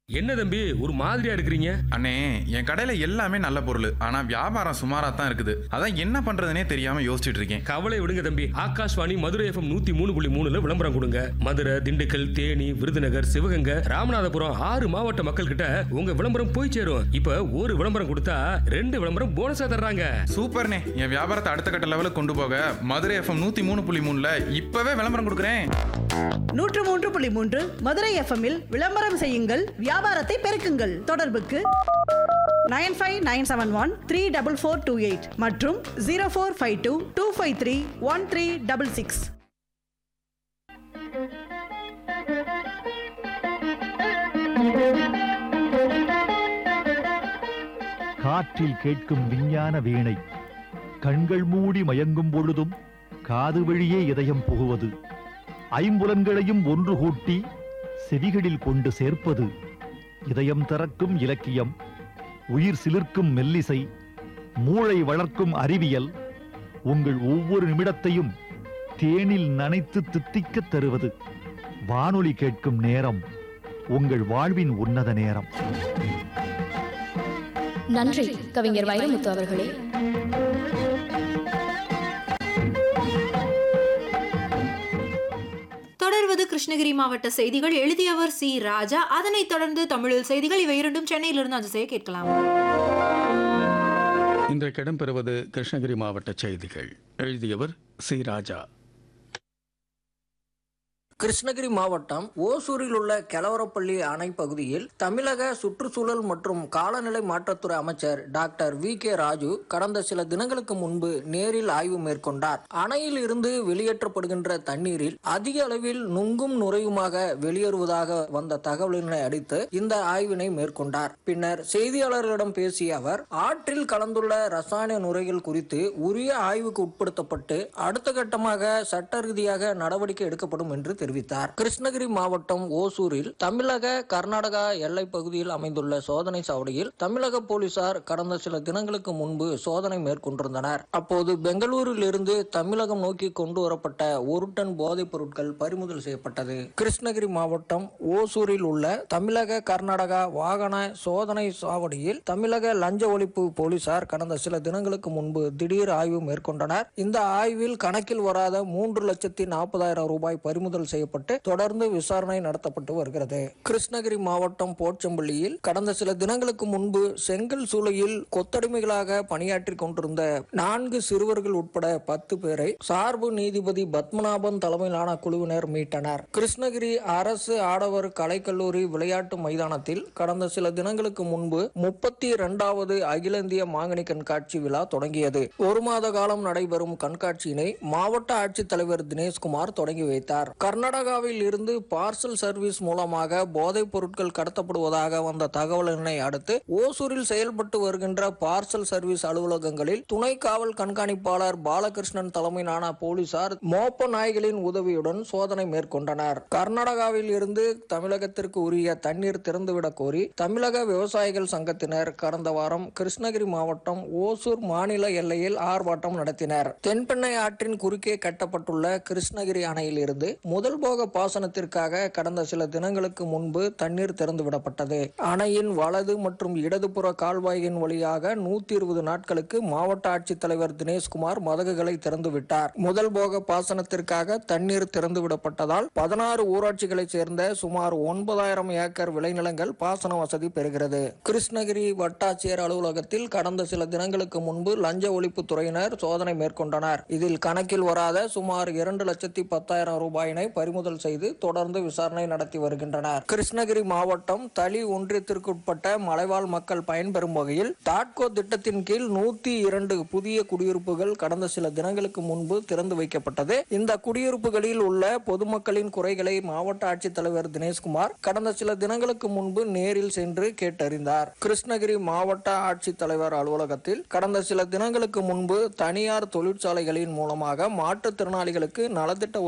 என்ன தம்பி ஒரு மாதிரியா இருக்கிறீங்க அண்ணே என் கடையில எல்லாமே நல்ல பொருள் ஆனா வியாபாரம் சுமாரா தான் இருக்குது அதான் என்ன பண்றதுனே தெரியாம யோசிச்சுட்டு இருக்கேன் கவலை விடுங்க தம்பி ஆகாஷ்வாணி மதுரை எஃப்எம் நூத்தி மூணு புள்ளி மூணுல விளம்பரம் கொடுங்க மதுரை திண்டுக்கல் தேனி விருதுநகர் சிவகங்கை ராமநாதபுரம் ஆறு மாவட்ட மக்கள் கிட்ட உங்க விளம்பரம் போய் சேரும் இப்ப ஒரு விளம்பரம் கொடுத்தா ரெண்டு விளம்பரம் போனஸா தர்றாங்க சூப்பர்ண்ணே என் வியாபாரத்தை அடுத்த கட்ட லெவலுக்கு கொண்டு போக மதுரை எஃப்எம் நூத்தி மூணு புள்ளி மூணுல இப்பவே விளம்பரம் கொடுக்குறேன் நூற்று மூன்று புள்ளி மூன்று மதுரை எஃப்எம்மில் விளம்பரம் செய்யுங்கள் வியாபாரத்தை பெருக்குங்கள் தொடர்புக்கு nine five nine seven one three double four two eight மற்றும் zero four five two two five three one three double six காற்றில் கேட்கும் விஞ்ஞான வீணை கண்கள் மூடி மயங்கும் பொழுதும் காது வழியே இதயம் புகுவது ஐம்புலன்களையும் ஒன்று கூட்டி செவிகளில் கொண்டு சேர்ப்பது இதயம் திறக்கும் இலக்கியம் உயிர் சிலிர்க்கும் மெல்லிசை மூளை வளர்க்கும் அறிவியல் உங்கள் ஒவ்வொரு நிமிடத்தையும் தேனில் நனைத்து தித்திக்கத் தருவது வானொலி கேட்கும் நேரம் உங்கள் வாழ்வின் உன்னத நேரம் நன்றி கவிஞர் வைரமுத்து அவர்களே தொடர்வது கிருஷ்ணகிரி மாவட்ட செய்திகள் எழுதியவர் சி ராஜா அதனைத் தொடர்ந்து தமிழில் செய்திகள் இவை இரண்டும் சென்னையிலிருந்து அஞ்சு செய்ய கேட்கலாம் இன்றைக்கு இடம்பெறுவது கிருஷ்ணகிரி மாவட்ட செய்திகள் எழுதியவர் சி ராஜா கிருஷ்ணகிரி மாவட்டம் ஓசூரில் உள்ள கெலவரப்பள்ளி அணை பகுதியில் தமிழக சுற்றுச்சூழல் மற்றும் காலநிலை மாற்றத்துறை அமைச்சர் டாக்டர் வி கே ராஜு கடந்த சில தினங்களுக்கு முன்பு நேரில் ஆய்வு மேற்கொண்டார் அணையில் இருந்து வெளியேற்றப்படுகின்ற தண்ணீரில் அதிக அளவில் நுங்கும் நுரையுமாக வெளியேறுவதாக வந்த தகவலினை அடித்து இந்த ஆய்வினை மேற்கொண்டார் பின்னர் செய்தியாளர்களிடம் பேசிய அவர் ஆற்றில் கலந்துள்ள ரசாயன நுரைகள் குறித்து உரிய ஆய்வுக்கு உட்படுத்தப்பட்டு அடுத்த கட்டமாக சட்ட ரீதியாக நடவடிக்கை எடுக்கப்படும் என்று தெரிவித்தார் கிருஷ்ணகிரி மாவட்டம் ஓசூரில் தமிழக கர்நாடகா எல்லை பகுதியில் அமைந்துள்ள சோதனை சாவடியில் தமிழக போலீசார் கடந்த சில தினங்களுக்கு முன்பு சோதனை மேற்கொண்டிருந்தனர் அப்போது பெங்களூரில் இருந்து தமிழகம் நோக்கி கொண்டு வரப்பட்ட ஒரு டன் போதைப் பொருட்கள் பறிமுதல் செய்யப்பட்டது கிருஷ்ணகிரி மாவட்டம் ஓசூரில் உள்ள தமிழக கர்நாடகா வாகன சோதனை சாவடியில் தமிழக லஞ்ச ஒழிப்பு போலீசார் கடந்த சில தினங்களுக்கு முன்பு திடீர் ஆய்வு மேற்கொண்டனர் இந்த ஆய்வில் கணக்கில் வராத மூன்று லட்சத்தி நாற்பதாயிரம் ரூபாய் பறிமுதல் செய்யப்பட்டு தொடர்ந்து விசாரணை நடத்தப்பட்டு வருகிறது கிருஷ்ணகிரி மாவட்டம் போச்சம்பள்ளியில் கடந்த சில தினங்களுக்கு முன்பு செங்கல் சூளையில் கொத்தடிமைகளாக பணியாற்றி கொண்டிருந்த நான்கு சிறுவர்கள் உட்பட பத்து பேரை சார்பு நீதிபதி பத்மநாபன் தலைமையிலான குழுவினர் மீட்டனர் கிருஷ்ணகிரி அரசு ஆடவர் கலைக்கல்லூரி விளையாட்டு மைதானத்தில் கடந்த சில தினங்களுக்கு முன்பு முப்பத்தி இரண்டாவது அகில இந்திய மாங்கனி கண்காட்சி விழா தொடங்கியது ஒரு மாத காலம் நடைபெறும் கண்காட்சியினை மாவட்ட ஆட்சித்தலைவர் தினேஷ்குமார் தொடங்கி வைத்தார் கர்நாடகாவில் இருந்து பார்சல் சர்வீஸ் மூலமாக போதைப் பொருட்கள் கடத்தப்படுவதாக வந்த தகவலினை அடுத்து ஓசூரில் செயல்பட்டு வருகின்ற பார்சல் சர்வீஸ் அலுவலகங்களில் துணை காவல் கண்காணிப்பாளர் பாலகிருஷ்ணன் தலைமையிலான போலீசார் மோப்ப நாய்களின் உதவியுடன் சோதனை மேற்கொண்டனர் கர்நாடகாவில் இருந்து தமிழகத்திற்கு உரிய தண்ணீர் திறந்துவிடக் கோரி தமிழக விவசாயிகள் சங்கத்தினர் கடந்த வாரம் கிருஷ்ணகிரி மாவட்டம் ஓசூர் மாநில எல்லையில் ஆர்ப்பாட்டம் நடத்தினர் தென்பெண்ணை ஆற்றின் குறுக்கே கட்டப்பட்டுள்ள கிருஷ்ணகிரி அணையில் இருந்து முதல் போக பாசனத்திற்காக கடந்த சில தினங்களுக்கு முன்பு தண்ணீர் திறந்து விடப்பட்டது அணையின் வலது மற்றும் இடதுபுற கால்வாயின் வழியாக நூத்தி இருபது நாட்களுக்கு மாவட்ட ஆட்சித்தலைவர் தினேஷ்குமார் மதகுகளை திறந்து விட்டார் முதல் போக பாசனத்திற்காக தண்ணீர் திறந்து விடப்பட்டதால் பதினாறு ஊராட்சிகளைச் சேர்ந்த சுமார் ஒன்பதாயிரம் ஏக்கர் விளைநிலங்கள் பாசன வசதி பெறுகிறது கிருஷ்ணகிரி வட்டாட்சியர் அலுவலகத்தில் கடந்த சில தினங்களுக்கு முன்பு லஞ்ச ஒழிப்பு துறையினர் சோதனை மேற்கொண்டனர் இதில் கணக்கில் வராத சுமார் இரண்டு லட்சத்தி பத்தாயிரம் ரூபாயினை பறிமுதல் செய்து தொடர்ந்து விசாரணை நடத்தி வருகின்றனர் கிருஷ்ணகிரி மாவட்டம் தளி ஒன்றியத்திற்குட்பட்ட மலைவாழ் மக்கள் பயன்பெறும் வகையில் டாட்கோ திட்டத்தின் கீழ் நூத்தி இரண்டு புதிய குடியிருப்புகள் கடந்த சில தினங்களுக்கு முன்பு திறந்து வைக்கப்பட்டது இந்த குடியிருப்புகளில் உள்ள பொதுமக்களின் குறைகளை மாவட்ட ஆட்சித்தலைவர் தினேஷ்குமார் கடந்த சில தினங்களுக்கு முன்பு நேரில் சென்று கேட்டறிந்தார் கிருஷ்ணகிரி மாவட்ட ஆட்சித்தலைவர் அலுவலகத்தில் கடந்த சில தினங்களுக்கு முன்பு தனியார் தொழிற்சாலைகளின் மூலமாக மாற்றுத்திறனாளிகளுக்கு நலத்திட்ட